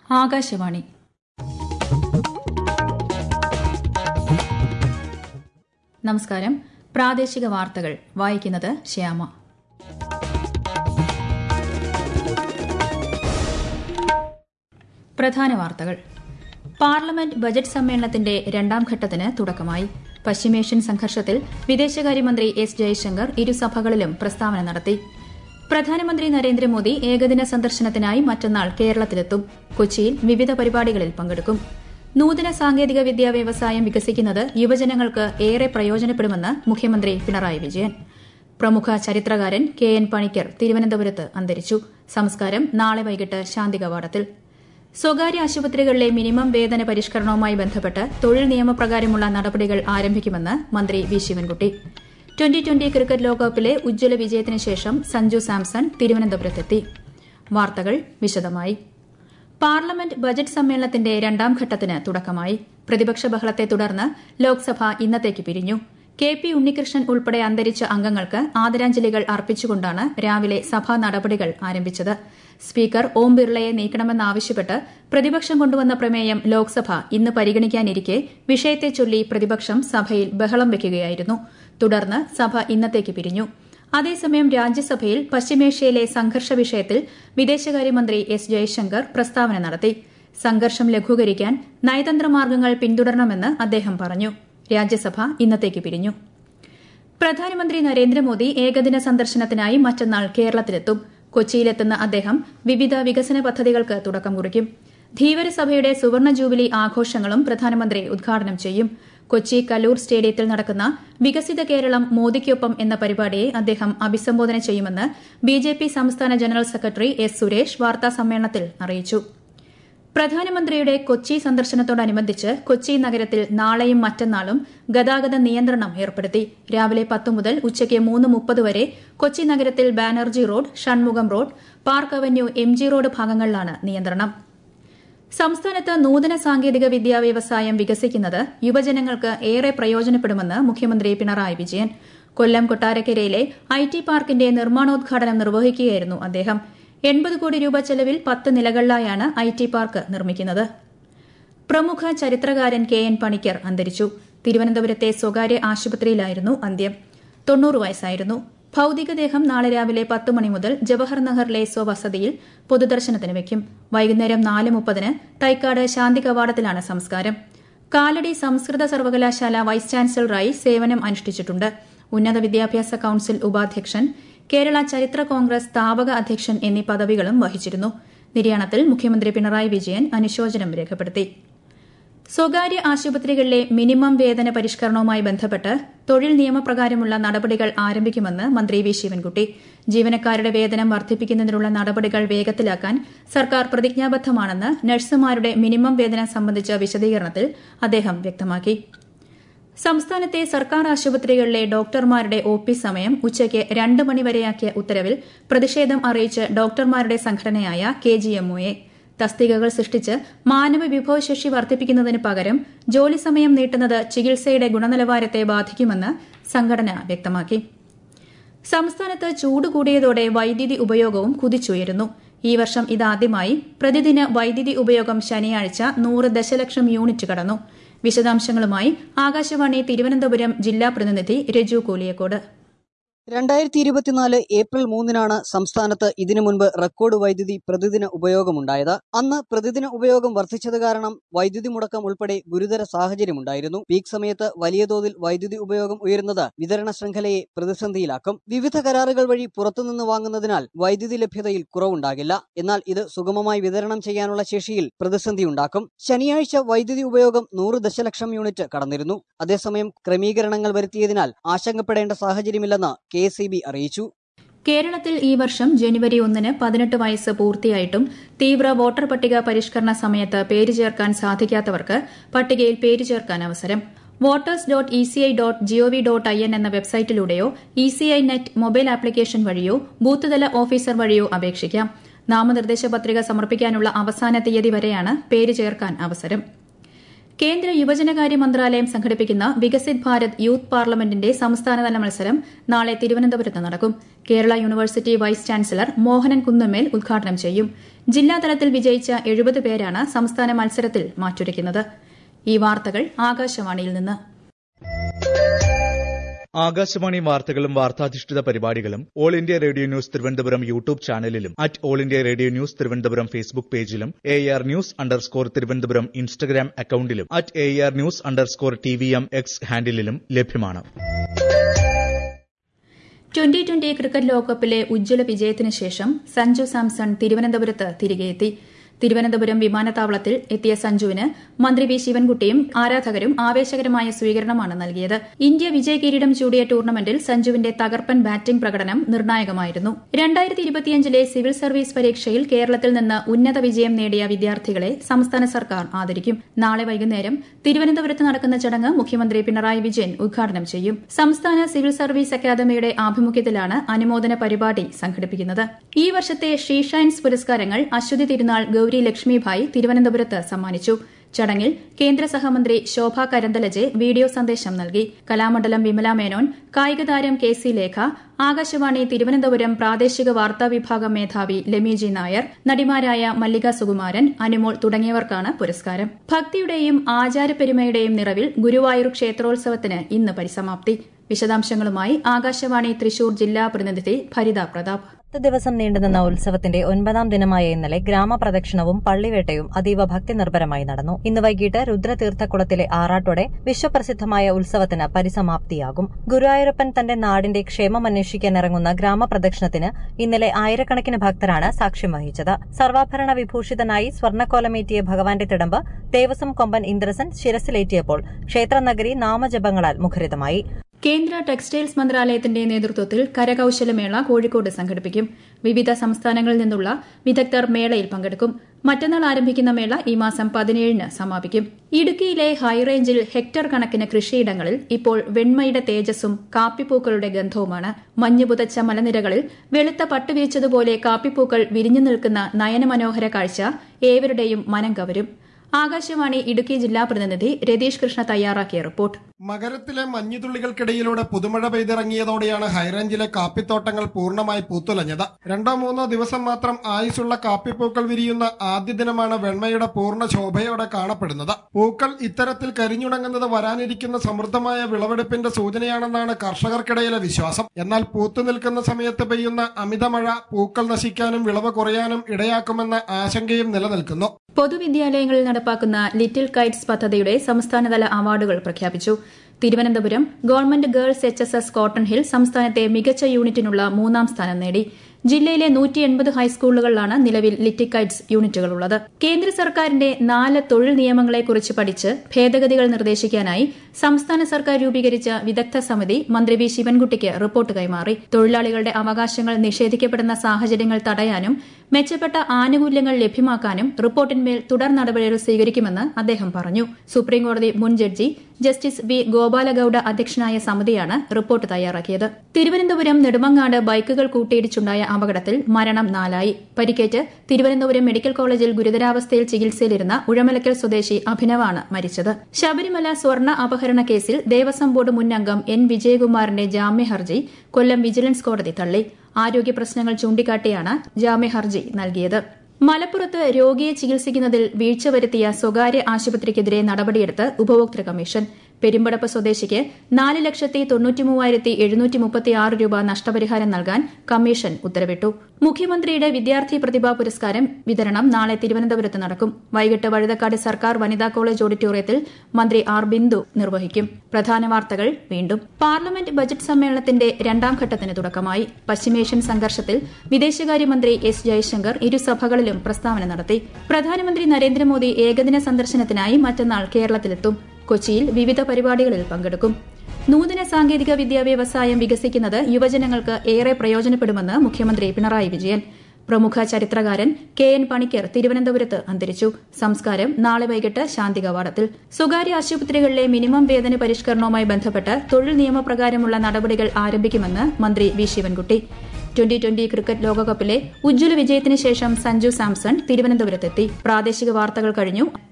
ആകാശവാണി നമസ്കാരം പ്രാദേശിക വാർത്തകൾ വായിക്കുന്നത് ശ്യാമ പ്രധാന വാർത്തകൾ പാർലമെന്റ് ബജറ്റ് സമ്മേളനത്തിന്റെ രണ്ടാം ഘട്ടത്തിന് തുടക്കമായി പശ്ചിമേഷ്യൻ സംഘർഷത്തിൽ വിദേശകാര്യമന്ത്രി എസ് ജയശങ്കർ ഇരുസഭകളിലും പ്രസ്താവന നടത്തി പ്രധാനമന്ത്രി നരേന്ദ്രമോദി ഏകദിന സന്ദർശനത്തിനായി മറ്റന്നാൾ കേരളത്തിലെത്തും കൊച്ചിയിൽ വിവിധ പരിപാടികളിൽ പങ്കെടുക്കും നൂതന സാങ്കേതിക വിദ്യാ വ്യവസായം വികസിക്കുന്നത് യുവജനങ്ങൾക്ക് ഏറെ പ്രയോജനപ്പെടുമെന്ന് മുഖ്യമന്ത്രി പിണറായി വിജയൻ പ്രമുഖ ചരിത്രകാരൻ കെ എൻ പണിക്കർ തിരുവനന്തപുരത്ത് അന്തരിച്ചു സംസ്കാരം നാളെ വൈകിട്ട് ശാന്തി കവാടത്തിൽ സ്വകാര്യ ആശുപത്രികളിലെ മിനിമം വേതന പരിഷ്കരണവുമായി ബന്ധപ്പെട്ട് തൊഴിൽ നിയമപ്രകാരമുള്ള നടപടികൾ ആരംഭിക്കുമെന്ന് മന്ത്രി V Sivankutty twenty twenty cricket ലോകകപ്പിലെ ഉജ്ജ്വല വിജയത്തിന് ശേഷം സഞ്ജു സാംസൺ തിരുവനന്തപുരത്തെത്തി വാർത്തകൾ വിശദമായി പാർലമെന്റ് ബജറ്റ് സമ്മേളനത്തിന്റെ രണ്ടാം ഘട്ടത്തിന് തുടക്കമായി പ്രതിപക്ഷ ബഹളത്തെ തുടർന്ന് ലോക്സഭ ഇന്നത്തേക്ക് പിരിഞ്ഞു കെ പി ഉണ്ണികൃഷ്ണൻ ഉൾപ്പെടെ അന്തരിച്ച അംഗങ്ങൾക്ക് ആദരാഞ്ജലികൾ അർപ്പിച്ചുകൊണ്ടാണ് രാവിലെ സഭാ നടപടികൾ ആരംഭിച്ചത് സ്പീക്കർ ഓം ബിർളയെ നീക്കണമെന്നാവശ്യപ്പെട്ട് പ്രതിപക്ഷം കൊണ്ടുവന്ന പ്രമേയം ലോക്സഭ ഇന്ന് പരിഗണിക്കാനിരിക്കെ വിഷയത്തെ ചൊല്ലി പ്രതിപക്ഷം സഭയിൽ ബഹളം വയ്ക്കുകയായിരുന്നു തുടർന്ന് സഭ ഇന്നത്തേക്ക് പിരിഞ്ഞു അതേസമയം രാജ്യസഭയിൽ പശ്ചിമേഷ്യയിലെ സംഘർഷ വിഷയത്തിൽ വിദേശകാര്യമന്ത്രി എസ് ജയശങ്കർ പ്രസ്താവന നടത്തി സംഘർഷം ലഘൂകരിക്കാൻ നയതന്ത്ര മാർഗ്ഗങ്ങൾ പിന്തുടരണമെന്ന് അദ്ദേഹം പറഞ്ഞു രാജ്യസഭ ഇന്നത്തേക്ക് പിരിഞ്ഞു പ്രധാനമന്ത്രി നരേന്ദ്രമോദി ഏകദിന സന്ദർശനത്തിനായി മറ്റന്നാൾ കേരളത്തിലെത്തും കൊച്ചിയിലെത്തുന്ന അദ്ദേഹം വിവിധ വികസന പദ്ധതികൾക്ക് തുടക്കം കുറിക്കും ധീവരസഭയുടെ സുവർണ ജൂബിലി ആഘോഷങ്ങളും പ്രധാനമന്ത്രി ഉദ്ഘാടനം ചെയ്യും കൊച്ചി കലൂർ സ്റ്റേഡിയത്തിൽ നടക്കുന്ന വികസിത കേരളം മോദിക്കൊപ്പം എന്ന പരിപാടിയെ അദ്ദേഹം അഭിസംബോധന ചെയ്യുമെന്ന് ബിജെപി സംസ്ഥാന ജനറൽ സെക്രട്ടറി എസ് സുരേഷ് വാർത്താസമ്മേളനത്തിൽ അറിയിച്ചു പ്രധാനമന്ത്രിയുടെ കൊച്ചി സന്ദർശനത്തോടനുബന്ധിച്ച് കൊച്ചി നഗരത്തിൽ നാളെയും മറ്റന്നാളും ഗതാഗത നിയന്ത്രണം ഏർപ്പെടുത്തി രാവിലെ പത്ത് മുതൽ ഉച്ചയ്ക്ക് മൂന്ന് മുപ്പത് വരെ കൊച്ചി നഗരത്തിൽ Banerjee road Shanmugham road park avenue M G road ഭാഗങ്ങളിലാണ് നിയന്ത്രണം സംസ്ഥാനത്ത് നൂതന സാങ്കേതിക വിദ്യാ വ്യവസായം വികസിക്കുന്നത് യുവജനങ്ങൾക്ക് ഏറെ പ്രയോജനപ്പെടുമെന്ന് മുഖ്യമന്ത്രി പിണറായി വിജയൻ കൊല്ലം കൊട്ടാരക്കരയിലെ ഐ ടി പാർക്കിന്റെ നിർമ്മാണോദ്ഘാടനം നിർവഹിക്കുകയായിരുന്നു അദ്ദേഹം എൺപത് കോടി രൂപ ചെലവിൽ പത്ത് നിലകളിലായാണ് ഐ ടി പാർക്ക് നിർമ്മിക്കുന്നത് പ്രമുഖ ചരിത്രകാരൻ കെ എൻ പണിക്കർ അന്തരിച്ചു തിരുവനന്തപുരത്തെ സ്വകാര്യ ആശുപത്രിയിലായിരുന്നു അന്ത്യം തൊണ്ണൂറ് വയസ്സായിരുന്നു ഭൌതികദേഹം നാളെ രാവിലെ പത്ത് മണി മുതൽ ജവഹർ നഗറിലെ സ്വവസതിയിൽ പൊതുദർശനത്തിന് വയ്ക്കും വൈകുന്നേരം നാല് മുപ്പതിന് തൈക്കാട് ശാന്തി കവാടത്തിലാണ് സംസ്കാരം കാലടി സംസ്കൃത സർവകലാശാല വൈസ് ചാൻസലറായി സേവനം അനുഷ്ഠിച്ചിട്ടുണ്ട് ഉന്നത വിദ്യാഭ്യാസ കൌൺസിൽ ഉപാധ്യക്ഷൻ കേരള ചരിത്ര കോൺഗ്രസ് സ്ഥാപക അധ്യക്ഷൻ എന്നീ പദവികളും വഹിച്ചിരുന്നു നിര്യാണത്തിൽ മുഖ്യമന്ത്രി പിണറായി വിജയൻ അനുശോചനം രേഖപ്പെടുത്തി സ്വകാര്യ ആശുപത്രികളിലെ മിനിമം വേതന പരിഷ്കരണവുമായി ബന്ധപ്പെട്ട് തൊഴിൽ നിയമപ്രകാരമുള്ള നടപടികൾ ആരംഭിക്കുമെന്ന് മന്ത്രി വി ശിവൻകുട്ടി ജീവനക്കാരുടെ വേതനം വർദ്ധിപ്പിക്കുന്നതിനുള്ള നടപടികൾ വേഗത്തിലാക്കാൻ സർക്കാർ പ്രതിജ്ഞാബദ്ധമാണെന്ന് നഴ്സുമാരുടെ മിനിമം വേതനം സംബന്ധിച്ച വിശദീകരണത്തിൽ അദ്ദേഹം വ്യക്തമാക്കി സംസ്ഥാനത്തെ സർക്കാർ ആശുപത്രികളിലെ ഡോക്ടർമാരുടെ ഒ പി സമയം ഉച്ചയ്ക്ക് രണ്ട് മണിവരെയാക്കിയ ഉത്തരവിൽ പ്രതിഷേധം അറിയിച്ച് ഡോക്ടർമാരുടെ സംഘടനയായ കെ ജി എംഒയെ തസ്തികകൾ സൃഷ്ടിച്ച് മാനവ വിഭവശേഷി വർദ്ധിപ്പിക്കുന്നതിന് പകരം ജോലി സമയം നീട്ടുന്നത് ചികിത്സയുടെ ഗുണനിലവാരത്തെ ബാധിക്കുമെന്ന് സംഘടന വ്യക്തമാക്കി സംസ്ഥാനത്ത് ചൂട് കൂടിയതോടെ വൈദ്യുതി ഉപയോഗവും കുതിച്ചുയരുന്നു ഈ വർഷം ഇതാദ്യമായി പ്രതിദിന വൈദ്യുതി ഉപയോഗം ശനിയാഴ്ച നൂറ് ദശലക്ഷം യൂണിറ്റ് കടന്നു വിശദാംശങ്ങളുമായി ആകാശവാണി തിരുവനന്തപുരം ജില്ലാ പ്രതിനിധി രജു കൂലിയക്കോട് രണ്ടായിരത്തി ഇരുപത്തിനാല് ഏപ്രിൽ മൂന്നിനാണ് സംസ്ഥാനത്ത് ഇതിനു മുൻപ് റെക്കോർഡ് വൈദ്യുതി പ്രതിദിന ഉപയോഗമുണ്ടായത് അന്ന് പ്രതിദിന ഉപയോഗം വർദ്ധിച്ചത് കാരണം വൈദ്യുതി മുടക്കം ഉൾപ്പെടെ ഗുരുതര സാഹചര്യമുണ്ടായിരുന്നു പീക്ക് സമയത്ത് വലിയ തോതിൽ വൈദ്യുതി ഉപയോഗം ഉയരുന്നത് വിതരണ ശൃംഖലയെ പ്രതിസന്ധിയിലാക്കും വിവിധ കരാറുകൾ വഴി പുറത്തുനിന്ന് വാങ്ങുന്നതിനാൽ വൈദ്യുതി ലഭ്യതയിൽ കുറവുണ്ടാകില്ല എന്നാൽ ഇത് സുഗമമായി വിതരണം ചെയ്യാനുള്ള ശേഷിയിൽ പ്രതിസന്ധിയുണ്ടാക്കും ശനിയാഴ്ച വൈദ്യുതി ഉപയോഗം നൂറ് ദശലക്ഷം യൂണിറ്റ് കടന്നിരുന്നു അതേസമയം ക്രമീകരണങ്ങൾ വരുത്തിയതിനാൽ ആശങ്കപ്പെടേണ്ട സാഹചര്യമില്ലെന്ന് കെ അറിയിച്ചു കേരളത്തിൽ ഈ വർഷം ജനുവരി ഒന്നിന് പതിനെട്ട് വയസ്സ് പൂർത്തിയായിട്ടും തീവ്ര വോട്ടർ പട്ടിക പരിഷ്കരണ സമയത്ത് പേര് ചേർക്കാൻ സാധിക്കാത്തവർക്ക് പട്ടികയിൽ പേര് ചേർക്കാൻ അവസരം voters dot E C I dot gov dot I N എന്ന വെബ്സൈറ്റിലൂടെയോ E C I net mobile application വഴിയോ ബൂത്ത്തല ഓഫീസർ വഴിയോ അപേക്ഷിക്കാം നാമനിർദ്ദേശ പത്രിക സമർപ്പിക്കാനുള്ള അവസാന തീയതി വരെയാണ് പേര് ചേർക്കാൻ അവസരം കേന്ദ്ര യുവജനകാര്യ മന്ത്രാലയം സംഘടിപ്പിക്കുന്ന വികസിത് ഭാരത് യൂത്ത് പാർലമെന്റിന്റെ സംസ്ഥാനതല മത്സരം നാളെ തിരുവനന്തപുരത്ത് നടക്കും Kerala university vice chancellor Mohanan Kunnummal ഉദ്ഘാടനം ചെയ്യും ജില്ലാതലത്തിൽ വിജയിച്ച എഴുപത് പേരാണ് സംസ്ഥാന മത്സരത്തിൽ മാറ്റുരയ്ക്കുന്നത് ഈ വാർത്തകൾ ആകാശവാണിയിൽ നിന്ന് ആകാശവാണി വാർത്തകളും വാർത്താധിഷ്ഠിത പരിപാടികളും all India radio news Thiruvananthapuram YouTube ചാനലിലും at all India radio news Thiruvananthapuram Facebook പേജിലും A R news underscore Thiruvananthapuram Instagram അക്കൌണ്ടിലും at A R news underscore T V M X ഹാൻഡിലും ലഭ്യമാണ് ട്വന്റി ട്വന്റി ക്രിക്കറ്റ് ലോകകപ്പിലെ ഉജ്ജ്വല വിജയത്തിന് ശേഷം സഞ്ജു സാംസൺ തിരുവനന്തപുരത്ത് തിരികെയെത്തി തിരുവനന്തപുരം വിമാനത്താവളത്തിൽ എത്തിയ സഞ്ജുവിന് മന്ത്രി വി ശിവൻകുട്ടിയും ആരാധകരും ആവേശകരമായ സ്വീകരണമാണ് നൽകിയത് ഇന്ത്യ വിജയ കിരീടം ചൂടിയ ടൂർണമെന്റിൽ സഞ്ജുവിന്റെ തകർപ്പൻ ബാറ്റിംഗ് പ്രകടനം നിർണായകമായിരുന്നു രണ്ടായിരത്തി ഇരുപത്തിയഞ്ചിലെ സിവിൽ സർവീസ് പരീക്ഷയിൽ കേരളത്തിൽ നിന്ന് ഉന്നത വിജയം നേടിയ വിദ്യാർത്ഥികളെ സംസ്ഥാന സർക്കാർ ആദരിക്കും നാളെ വൈകുന്നേരം തിരുവനന്തപുരത്ത് നടക്കുന്ന ചടങ്ങ് മുഖ്യമന്ത്രി പിണറായി വിജയൻ ഉദ്ഘാടനം ചെയ്യും സംസ്ഥാന സിവിൽ സർവീസ് അക്കാദമിയുടെ ആഭിമുഖ്യത്തിലാണ് അനുമോദന പരിപാടി സംഘടിപ്പിക്കുന്നത് ഈ വർഷത്തെ ഷീഷൈൻസ് പുരസ്കാരങ്ങൾ അശ്വതി തിരുനാൾ ഗൌരി ലക്ഷ്മിഭായ് തിരുവനന്തപുരത്ത് സമ്മാനിച്ചു ചടങ്ങിൽ കേന്ദ്ര സഹമന്ത്രി ശോഭ കരന്തലജെ വീഡിയോ സന്ദേശം നൽകി കലാമണ്ഡലം വിമല മേനോൻ കായിക താരം കെ സി ലേഖ ആകാശവാണി തിരുവനന്തപുരം പ്രാദേശിക വാർത്താ വിഭാഗം മേധാവി ലെമിജി നായർ നടിമാരായ മല്ലിക സുകുമാരൻ അനുമോൾ തുടങ്ങിയവർക്കാണ് പുരസ്കാരം ഭക്തിയുടെയും ആചാരപ്പെരുമയുടെയും നിറവിൽ ഗുരുവായൂർ ക്ഷേത്രോത്സവത്തിന് ഇന്ന് പരിസമാപ്തി വിശദാംശങ്ങളുമായി ആകാശവാണി തൃശൂർ ജില്ലാ പ്രതിനിധി ഭരിത പ്രതാപ് പത്ത് ദിവസം നീണ്ടുനിന്ന ഉത്സവത്തിന്റെ ഒൻപതാം ദിനമായ ഇന്നലെ ഗ്രാമപ്രദക്ഷിണവും പള്ളിവേട്ടയും അതീവ ഭക്തി നിർഭരമായി നടന്നു ഇന്ന് വൈകിട്ട് രുദ്രതീർത്ഥക്കുളത്തിലെ ആറാട്ടോടെ വിശ്വപ്രസിദ്ധമായ ഉത്സവത്തിന് പരിസമാപ്തിയാകും ഗുരുവായൂരപ്പൻ തന്റെ നാടിന്റെ ക്ഷേമം അന്വേഷിക്കാൻ ഇറങ്ങുന്ന ഗ്രാമപ്രദക്ഷിണത്തിന് ഇന്നലെ ആയിരക്കണക്കിന് ഭക്തരാണ് സാക്ഷ്യം വഹിച്ചത് സർവാഭരണ വിഭൂഷിതനായി സ്വർണ്ണക്കോലമേറ്റിയ ഭഗവാന്റെ തിടമ്പ് ദേവസ്വം കൊമ്പൻ ഇന്ദ്രസൻ ശിരസിലേറ്റിയപ്പോൾ ക്ഷേത്രനഗരി നാമജപങ്ങളാൽ മുഖരിതമായി കേന്ദ്ര ടെക്സ്റ്റൈൽസ് മന്ത്രാലയത്തിന്റെ നേതൃത്വത്തിൽ കരകൌശലമേള കോഴിക്കോട് സംഘടിപ്പിക്കും വിവിധ സംസ്ഥാനങ്ങളിൽ നിന്നുള്ള വിദഗ്ധർ മേളയിൽ പങ്കെടുക്കും മറ്റന്നാൾ ആരംഭിക്കുന്ന മേള ഈ മാസം പതിനേഴിന് സമാപിക്കും ഇടുക്കിയിലെ ഹൈറേഞ്ചിൽ ഹെക്ടർ കണക്കിന് കൃഷിയിടങ്ങളിൽ ഇപ്പോൾ വെണ്മയുടെ തേജസ്സും കാപ്പിപ്പൂക്കളുടെ ഗന്ധവുമാണ് മഞ്ഞു പുതച്ച മലനിരകളിൽ വെളുത്ത പട്ടുവീച്ചതുപോലെ കാപ്പിപ്പൂക്കൾ വിരിഞ്ഞു നിൽക്കുന്ന നയനമനോഹര കാഴ്ച ഏവരുടെയും മനം കവരും ആകാശവാണി ഇടുക്കി ജില്ലാ പ്രതിനിധി രതീഷ് കൃഷ്ണ തയ്യാറാക്കിയ റിപ്പോർട്ട് മകരത്തിലെ മഞ്ഞുതുള്ളികൾക്കിടയിലൂടെ പുതുമഴ പെയ്തിറങ്ങിയതോടെയാണ് ഹൈറേഞ്ചിലെ കാപ്പിത്തോട്ടങ്ങൾ പൂർണ്ണമായി പൂത്തുലഞ്ഞത് രണ്ടോ മൂന്നോ ദിവസം മാത്രം ആയുസുള്ള കാപ്പിപ്പൂക്കൾ വിരിയുന്ന ആദ്യ ദിനമാണ് വെണ്മയുടെ പൂർണ്ണ ശോഭയോടെ കാണപ്പെടുന്നത് പൂക്കൾ ഇത്തരത്തിൽ കരിഞ്ഞുണങ്ങുന്നത് വരാനിരിക്കുന്ന സമൃദ്ധമായ വിളവെടുപ്പിന്റെ സൂചനയാണെന്നാണ് കർഷകർക്കിടയിലെ വിശ്വാസം എന്നാൽ പൂത്തു നിൽക്കുന്ന സമയത്ത് പെയ്യുന്ന അമിതമഴ പൂക്കൾ നശിക്കാനും വിളവ് കുറയാനും ഇടയാക്കുമെന്ന ആശങ്കയും നിലനിൽക്കുന്നു പൊതുവിദ്യാലയങ്ങളിൽ നടപ്പാക്കുന്ന ലിറ്റിൽ കൈറ്റ്സ് പദ്ധതിയുടെ സംസ്ഥാനതല അവാർഡുകൾ പ്രഖ്യാപിച്ചു Thiruvananthapuram government girls H S S cotton hill സംസ്ഥാനത്തെ മികച്ച യൂണിറ്റിനുള്ള മൂന്നാം സ്ഥാനം നേടി ജില്ലയിലെ നൂറ്റി എൺപത് ഹൈസ്കൂളുകളിലാണ് നിലവിൽ ലിറ്റിക്കൈറ്റ്സ് യൂണിറ്റുകളുള്ളത് കേന്ദ്ര സർക്കാരിന്റെ നാല് തൊഴിൽ നിയമങ്ങളെക്കുറിച്ച് പഠിച്ച് ഭേദഗതികൾ നിർദ്ദേശിക്കാനായി സംസ്ഥാന സർക്കാർ രൂപീകരിച്ച വിദഗ്ധ സമിതി മന്ത്രി വി ശിവൻകുട്ടിക്ക് റിപ്പോർട്ട് കൈമാറി തൊഴിലാളികളുടെ അവകാശങ്ങൾ നിഷേധിക്കപ്പെടുന്ന സാഹചര്യങ്ങൾ തടയാനും മെച്ചപ്പെട്ട ആനുകൂല്യങ്ങൾ ലഭ്യമാക്കാനും റിപ്പോർട്ടിന്മേൽ തുടർ നടപടികൾ സ്വീകരിക്കുമെന്ന് അദ്ദേഹം പറഞ്ഞു സുപ്രീംകോടതി മുൻ ജഡ്ജി ജസ്റ്റിസ് വി ഗോപാലഗൌഡ അധ്യക്ഷനായ സമിതിയാണ് റിപ്പോർട്ട് തയ്യാറാക്കിയത് തിരുവനന്തപുരം നെടുമങ്ങാട് ബൈക്കുകൾ കൂട്ടിയിടിച്ചുണ്ടായ അപകടത്തിൽ മരണം നാലായി പരിക്കേറ്റ് തിരുവനന്തപുരം മെഡിക്കൽ കോളേജിൽ ഗുരുതരാവസ്ഥയിൽ ചികിത്സയിലിരുന്ന ഉഴമലക്കൽ സ്വദേശി അഭിനവാണ് മരിച്ചത് ശബരിമല സ്വർണ്ണ അപഹരണ കേസിൽ ദേവസ്വം ബോർഡ് മുൻ അംഗം എൻ വിജയകുമാറിന്റെ ജാമ്യ ഹർജി കൊല്ലം വിജിലൻസ് കോടതി തള്ളി ആരോഗ്യ പ്രശ്നങ്ങൾ ചൂണ്ടിക്കാട്ടിയാണ് ജാമ്യ ഹർജി നൽകിയത് മലപ്പുറത്ത് രോഗിയെ ചികിത്സിക്കുന്നതിൽ വീഴ്ച വരുത്തിയ സ്വകാര്യ ആശുപത്രിക്കെതിരെ നടപടിയെടുത്ത് ഉപഭോക്തൃ കമ്മീഷൻ പെരുമ്പടപ്പ് സ്വദേശിക്ക് നാല് ലക്ഷത്തി തൊണ്ണൂറ്റി മൂവായിരത്തി എഴുന്നൂറ്റി മുപ്പത്തിയാറ് രൂപ നഷ്ടപരിഹാരം നൽകാൻ കമ്മീഷൻ ഉത്തരവിട്ടു മുഖ്യമന്ത്രിയുടെ വിദ്യാർത്ഥി പ്രതിഭാ പുരസ്കാരം വിതരണം നാളെ തിരുവനന്തപുരത്ത് നടക്കും വൈകിട്ട് വഴുതക്കാട് സർക്കാർ വനിതാ കോളേജ് ഓഡിറ്റോറിയത്തിൽ മന്ത്രി ആർ ബിന്ദു നിർവഹിക്കും പ്രധാന വാർത്തകൾ വീണ്ടും പാർലമെന്റ് ബജറ്റ് സമ്മേളനത്തിന്റെ രണ്ടാം ഘട്ടത്തിന് തുടക്കമായി പശ്ചിമേഷ്യൻ സംഘർഷത്തിൽ വിദേശകാര്യമന്ത്രി എസ് ജയശങ്കർ ഇരുസഭകളിലും പ്രസ്താവന നടത്തി പ്രധാനമന്ത്രി നരേന്ദ്രമോദി ഏകദിന സന്ദർശനത്തിനായി മറ്റന്നാൾ കേരളത്തിലെത്തും കൊച്ചിയിൽ വിവിധ പരിപാടികളിൽ പങ്കെടുക്കും നൂതന സാങ്കേതിക വിദ്യാ വ്യവസായം വികസിക്കുന്നത് യുവജനങ്ങൾക്ക് ഏറെ പ്രയോജനപ്പെടുമെന്ന് മുഖ്യമന്ത്രി പിണറായി വിജയൻ പ്രമുഖ ചരിത്രകാരൻ കെ എൻ പണിക്കർ തിരുവനന്തപുരത്ത് അന്തരിച്ചു സംസ്കാരം നാളെ വൈകിട്ട് ശാന്തി കവാടത്തിൽ സ്വകാര്യ ആശുപത്രികളിലെ മിനിമം വേതന പരിഷ്കരണവുമായി ബന്ധപ്പെട്ട് തൊഴിൽ നിയമപ്രകാരമുള്ള നടപടികൾ ആരംഭിക്കുമെന്ന് മന്ത്രി V Sivankutty twenty twenty cricket ലോകകപ്പിലെ ഉജ്ജ്വല വിജയത്തിന് ശേഷം സഞ്ജു സാംസൺ തിരുവനന്തപുരത്തെത്തി പ്രാദേശിക വാർത്തകൾ കഴിഞ്ഞു